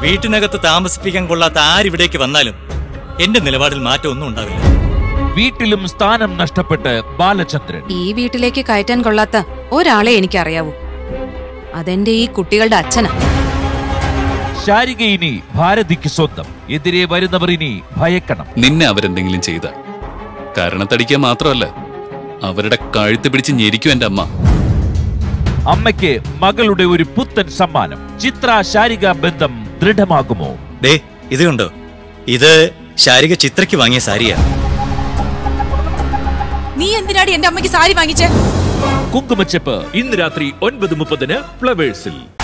വീട്ടിനകത്ത് താമസിപ്പിക്കാൻ കൊള്ളാത്ത ആരിവിടേക്ക് വന്നാലും എന്റെ നിലപാടിൽ മാറ്റമൊന്നും ഉണ്ടാവില്ല വീട്ടിലും സ്ഥാനം നഷ്ടപ്പെട്ട് ബാലചന്ദ്രൻ ഈ വീട്ടിലേക്ക് കയറ്റാൻ കൊള്ളാത്ത ഒരാളെ എനിക്കറിയാവൂ അതെന്റെ ഈ കുട്ടികളുടെ അച്ഛനാ ശാരിക ഇനി ഭാരതിക്ക് സ്വന്തം എതിരെ വരുന്നവർ ഇനി ഭയക്കണം നിന്നെ അവരെന്തെങ്കിലും ചെയ്ത കാരണത്തടിക്കുക മാത്രമല്ല അവരുടെ കഴുത്ത് പിടിച്ച് ഞെരിക്കും എന്റെ അമ്മ അമ്മയ്ക്ക് മകളുടെ ഒരു പുത്തൻ സമ്മാനം ചിത്ര ശാരിക ബന്ധം ദൃഢമാകുമോ ദേ ഇത് കണ്ടോ ഇത് ശാരിക ചിത്രയ്ക്ക് വാങ്ങിയ സാരിയാ നീ എന്തിനാടി എന്റെ അമ്മയ്ക്ക് സാരി വാങ്ങിച്ചേ കുങ്കുമച്ചെപ്പ് ഇന്ന് രാത്രി ഒൻപത് മുപ്പതിന് ഫ്ലവേഴ്സിൽ